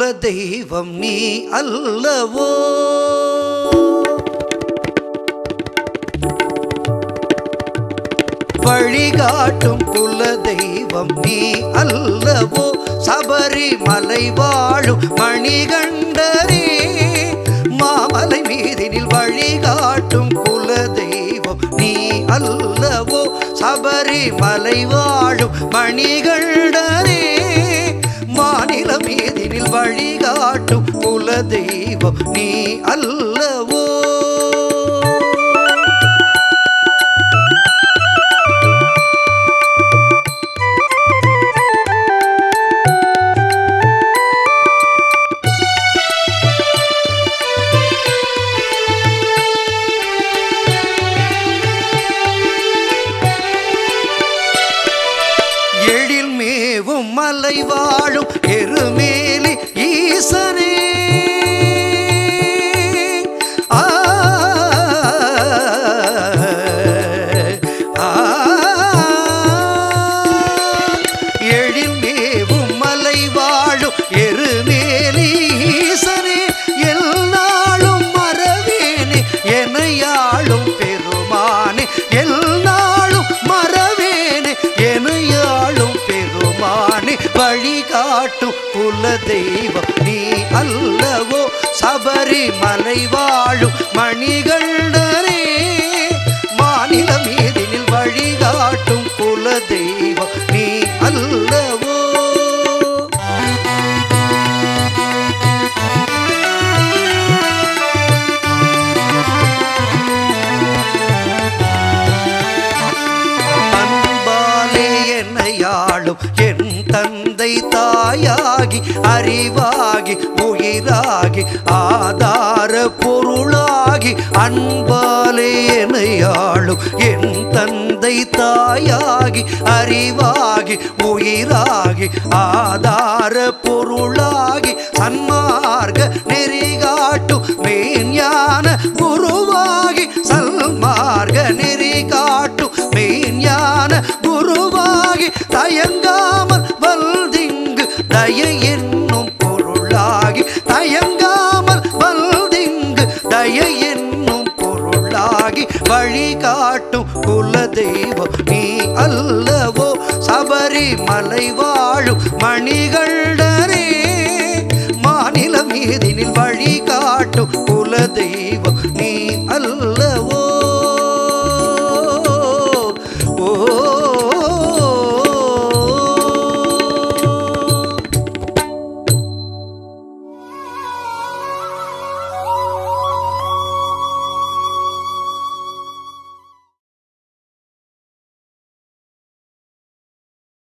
தெய்வம் நீ அல்லவோ வழிகாட்டும் குல தெய்வம் நீ அல்லவோ சபரிமலை வாழும் மணிகண்டரே மாமலை மீதினில் வழிகாட்டும் குல தெய்வம் நீ அல்லவோ சபரிமலை வாழும் மணிகண்டரே மாநில மீதினில் வழிகாட்டும் குல தெய்வம் நீ அல்லவோ எழில் மேவும் மலை வாழும் எருமேலி ஈசனே ஆ, ஆ, எழில் மேவும் மலை வாழும் எருமேலி ஈசனே எல்நாளும் மறவேனே எனையாளும் பெருமானே எல்நாளும் மறவேனே எனையாளும் பெருமானே வழிகாட்டும் குல தெய்வம் நீ அல்லவோ சபரிமலை வாழும் மணிகண்டரே மாநில மீதினில் வழிகாட்டும் குல தெய்வம் நீ அல்லவோ அன்பாலே என்னையாளும் என் தந்தை தாயாகி அறிவாகி உயிராகி ஆதார பொருளாகி அன்பாலே என்னையாளும் என் தந்தை தாயாகி அறிவாகி உயிராகி ஆதார பொருளாகி சன்மார்க்க நெறிகாட்டும் மெய்ஞான குருவாகி சல்மார்க்க நெறி காட்டும் மெய்ஞான குருவாகி தயங்காமல் வல்திங்கு தய என்னும் பொருளாகி தயங்காமல் வல்திங்கு தய என்னும் பொருளாகி வழிகாட்டும் குல தெய்வம் நீ அல்லவோ சபரிமலை வாழும் மணிகண்டரே மாநில மீதினில் வழிகாட்டும் குல தெய்வம்